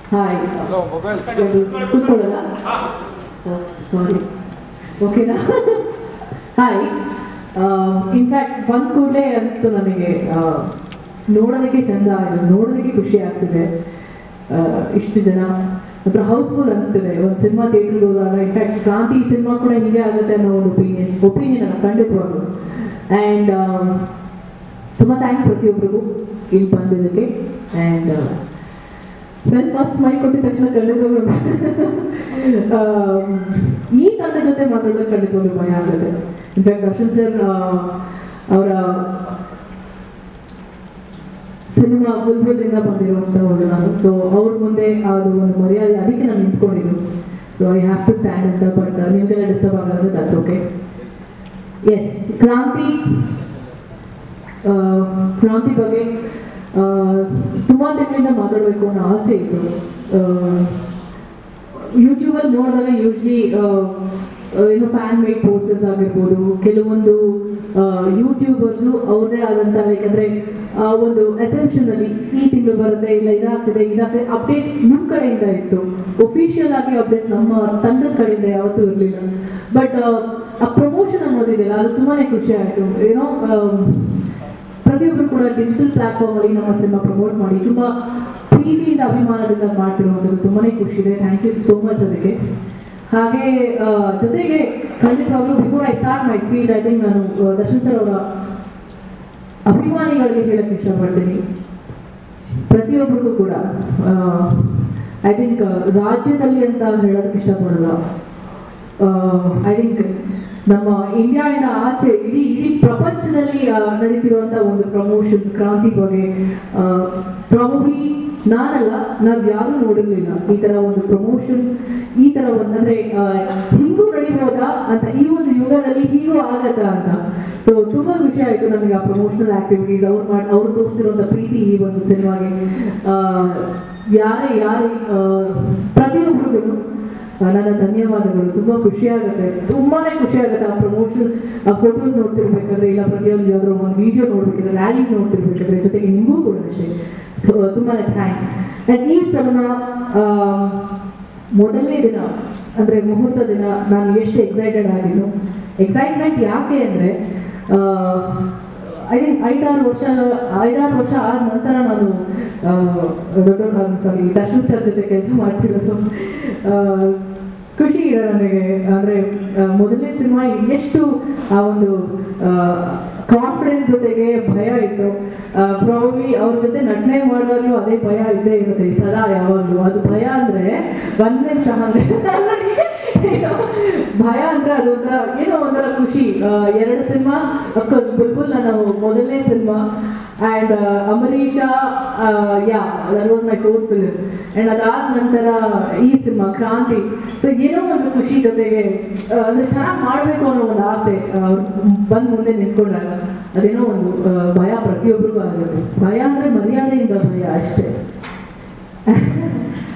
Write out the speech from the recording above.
hi ಕೂತ್ಕೊಳ್ಳಲ್ಲ ಸಾರಿ ಓಕೆನಾ hi in fact ಬಂದ ಕೂಡಲೇ ಅನಿಸ್ತು ನನಗೆ ಆ, ನೋಡೋದಕ್ಕೆ ಚಂದ ಇದು ನೋಡೋದಕ್ಕೆ ಖುಷಿ ಆಗ್ತಿದೆ ಆ, ಇಷ್ಟು ಜನ ಹತ್ರ ಹೌಸ್ಫುಲ್ ಅನಿಸ್ತಿದೆ ಒಂದು ಸಿನಿಮಾ ಥಿಯೇಟ್ರಿಗೆ ಹೋದಾಗ ಇನ್ಫ್ಯಾಕ್ಟ್ ಕ್ರಾಂತಿ ಸಿನಿಮಾ ಕೂಡ ಹೀಗೆ ಆಗುತ್ತೆ ಅನ್ನೋ ಒಂದು ಒಪಿನಿಯನ್ ಒಪಿನಿಯನ್ ಅಲ್ಲ ಖಂಡಿತವಾಗ್ಲು ಆ್ಯಂಡ್ ತುಂಬ ಥ್ಯಾಂಕ್ಸ್ ಪ್ರತಿಯೊಬ್ಬರಿಗೂ ಇಲ್ಲಿ ಬಂದಿದ್ದಕ್ಕೆ ಆ್ಯಂಡ್ ವೆಲ್ ಫಸ್ಟ್ ಮೈ ಕೊಟ್ಟಿದ ತಕ್ಷಣ ಖಂಡಿತವಾಗ್ಲು ಆಮ್, ಈ ತಂಡ ಜೊತೆ ಮಾತಾಡೋದು ಖಂಡಿತವಾಗ್ಲು ಭಯ ಆಗುತ್ತೆ ಇನ್ಫ್ಯಾಕ್ಟ್ ದರ್ಶನ್ ಸರ್ ಅವರ ಸಿನಿಮಾ ಬುಲ್ಬುಲಿಂದ ಬಂದಿರುವಂಥವಳು ನಾನು ಸೊ ಅವ್ರ ಮುಂದೆ ಅದು ಒಂದು ಮರ್ಯಾದೆ ಅದಕ್ಕೆ ನಾನು ನಿಂತ್ಕೊಂಡಿದ್ದು so I have to stand ಅಂತ ಬಟ್ ನಿಮಗೆಲ್ಲ ಡಿಸ್ಟರ್ಬ್ ಆಗೋದ್ರೆ ದಟ್ಸ್ ಓಕೆ ಎಸ್ ಕ್ರಾಂತಿ ಆ, ಕ್ರಾಂತಿ ಬಗ್ಗೆ ಆ, ತುಂಬಾ ದಿನದಿಂದ ಮಾತಾಡಬೇಕು ಅನ್ನೋ ಆಸೆ ಇತ್ತು ಯೂಟ್ಯೂಬಲ್ಲಿ ನೋಡಿದಾಗ ಯೂಶ್ಲಿ ಏನು ಫ್ಯಾನ್ ಮೇಡ್ ಪೋಸ್ಟರ್ಸ್ ಆಗಿರ್ಬೋದು ಕೆಲವೊಂದು ಯೂಟ್ಯೂಬರ್ಸು ಅವ್ರದೇ ಆದಂಥ ಯಾಕಂದರೆ ಒಂದು ಎಸೆನ್ಷನ್ ಅಲ್ಲಿ ಈ ತಿಂಗಳು ಬರುತ್ತೆ ಇಲ್ಲ ಇದಾಗ್ತಿದೆ ಇದಾಗ್ತಿದೆ ಅಪ್ಡೇಟ್ಸ್ ನಿಮ್ಮ ಕಡೆಯಿಂದ ಇತ್ತು ಒಫಿಷಿಯಲ್ ಆಗಿ ಅಪ್ಡೇಟ್ಸ್ ನಮ್ಮ ತಂಡದ ಕಡೆಯಿಂದ ಯಾವತ್ತೂ ಇರಲಿಲ್ಲ ಬಟ್ ಆ ಪ್ರಮೋಷನ್ ಅನ್ನೋದಿದೆಯಲ್ಲ ಅದು ತುಂಬಾನೇ ಖುಷಿ ಆಯಿತು ಏನೋ ಪ್ರತಿಯೊಬ್ಬರು ಕೂಡ ಡಿಜಿಟಲ್ ಪ್ಲಾಟ್ಫಾರ್ಮ್ ಅಲ್ಲಿ ನಮ್ಮ ಸಿನಿಮಾ ಪ್ರಮೋಟ್ ಮಾಡಿ ತುಂಬಾ ಪ್ರೀತಿಯಿಂದ ಅಭಿಮಾನದಿಂದ ಮಾಡ್ತಿರುವಂಥದ್ದು ತುಂಬಾನೇ ಖುಷಿ ಇದೆ ಥ್ಯಾಂಕ್ ಯು ಸೋ ಮಚ್ ಅದಕ್ಕೆ ಹಾಗೆ ಆ, ಜೊತೆಗೆ ಖಂಡಿತವಾಗ್ಲೂ before I start my speech I think ನಾನು ಆ, ದರ್ಶನ್ ಸರ್ ಅವರ ಅಭಿಮಾನಿಗಳಿಗೆ ಹೇಳಕ್ ಇಷ್ಟಪಡ್ತೀನಿ ಪ್ರತಿಯೊಬ್ಬರಿಗೂ ಕೂಡ ಐ ಥಿಂಕ್ ರಾಜ್ಯದಲ್ಲಿ ಅಂತ ಹೇಳೋದಕ್ಕೆ ಇಷ್ಟಪಡಲ್ಲ ಐ ಥಿಂಕ್ ನಮ್ಮ ಇಂಡಿಯಾದಿಂದ ಆಚೆ ಇಡೀ ಇಡೀ ಪ್ರಪಂಚದಲ್ಲಿ ಆ, ನಡೀತಿರುವಂತ ಒಂದು ಪ್ರಮೋಷನ್ ಕ್ರಾಂತಿ ಬಗ್ಗೆ ಪ್ರಾಬಬ್ಲಿ ನಾನಲ್ಲ ನಾವ್ ಯಾರು ನೋಡಿರ್ಲಿಲ್ಲ ಈ ತರ ಒಂದು ಪ್ರಮೋಷನ್ ಈ ತರ ಒಂದು ಅಂದ್ರೆ ಆ, ಹಿಂಗೂ ನಡಿಬೋದಾ ಅಂತ ಈ ಒಂದು ಯುಗದಲ್ಲಿ ಹೀಗೂ ಆಗತ್ತಾ ಅಂತ ಸೊ ತುಂಬಾ ಖುಷಿ ಆಯ್ತು ನನಗೆ ಆ ಪ್ರಮೋಷನಲ್ ಆಕ್ಟಿವಿಟೀಸ್ ಅವ್ರು ಮಾಡಿ ಅವ್ರು ತೋರಿಸ್ತಿರುವಂತ ಪ್ರೀತಿ ಈ ಒಂದು ಸಿನಿಮಾಗೆ ಯಾರೇ ಯಾರೇ ಆ, ಪ್ರತಿಯೊಬ್ಬರಿಗೂ ಆ, ನನ್ನ ಧನ್ಯವಾದಗಳು ತುಂಬಾ ಖುಷಿ ಆಗುತ್ತೆ ತುಂಬಾನೇ ಖುಷಿ ಆಗುತ್ತೆ ಆ ಪ್ರಮೋಷನ್ ಆ ಫೋಟೋಸ್ ನೋಡ್ತಿರ್ಬೇಕಾದ್ರೆ ಇಲ್ಲ ಪ್ರತಿಯೊಂದು ಯಾವ್ದಾದ್ರು ಒಂದು ವಿಡಿಯೋ ನೋಡ್ಬೇಕಾದ್ರೆ ರ್ಯಾಲಿ ನೋಡ್ತಿರ್ಬೇಕಾದ್ರೆ ಜೊತೆಗೆ ನಿಮಗೂ ಕೂಡ ಅಷ್ಟೇ ತು- ತುಂಬಾನೇ ಥ್ಯಾಂಕ್ಸ್ ಅಂಡ್ ಈ ಸಿನಿಮಾ ಮೊದಲನೇ ದಿನ ಅಂದ್ರೆ ಮುಹೂರ್ತ ದಿನ ನಾನು ಎಷ್ಟು ಎಕ್ಸೈಟೆಡ್ ಆಗಿದ್ದು ಎಕ್ಸೈಟ್ಮೆಂಟ್ ಯಾಕೆ ಅಂದ್ರೆ ಐ ಥಿಂಕ್ ಐದಾರು ವರ್ಷ ಐದಾರು ವರ್ಷ ಆದ ನಂತರ ನಾನು ಆ, ದೊಡ್ಡ ಸಾರಿ ದರ್ಶನ್ ಸರ್ ಜೊತೆ ಕೆಲಸ ಮಾಡ್ತಿರೋದು ಆ, ಖುಷಿ ಇದೆ ನನಗೆ ಅಂದ್ರೆ ಆ, ಮೊದಲನೇ ಸಿನಿಮಾ ಎಷ್ಟು ಆ ಒಂದು ಕಾನ್ಫಿಡೆನ್ಸ್ ಜೊತೆಗೆ ಭಯ ಇತ್ತು ಪ್ರಾಬಬ್ಲಿ ಅವ್ರ ಜೊತೆ ನಟನೆ ಮಾಡುವಾಗಲೂ ಅದೇ ಭಯ ಇದ್ದೇ ಇರುತ್ತೆ ಸದಾ ಯಾವಾಗಲೂ ಅದು ಭಯ ಅಂದ್ರೆ ಒಂದ್ ನಿಮಿಷ ಅಂದ್ರೆ ಏನೋ ಭಯ ಅಂದ್ರೆ ಅದು ಒಂಥರ ಏನೋ ಒಂಥರ ಖುಷಿ ಆ, ಎರಡು ಸಿನಿಮಾ ಅಫ್ಕೋರ್ಸ್ ಬುಲ್ಬುಲ್ ನನ್ನ ಮೊದಲನೇ ಸಿನಿಮಾ and Ambareesha yeah that was my fourth film and ಅದಾದ ನಂತರ ಈ ಸಿನಿಮಾ ಕ್ರಾಂತಿ ಸೊ ಏನೋ ಒಂದು ಖುಷಿ ಜೊತೆಗೆ ಆ, ಅಂದ್ರೆ ಚೆನ್ನಾಗಿ ಮಾಡಬೇಕು ಅನ್ನೋ ಒಂದು ಆಸೆ ಬಂದು ಮುಂದೆ ನಿಂತ್ಕೊಂಡಾಗ ಅದೇನೋ ಒಂದು ಆ, ಭಯ ಪ್ರತಿಯೊಬ್ಬರಿಗೂ ಆಗುತ್ತೆ ಭಯ ಅಂದ್ರೆ ಮರ್ಯಾದೆಯಿಂದ ಭಯ ಅಷ್ಟೇ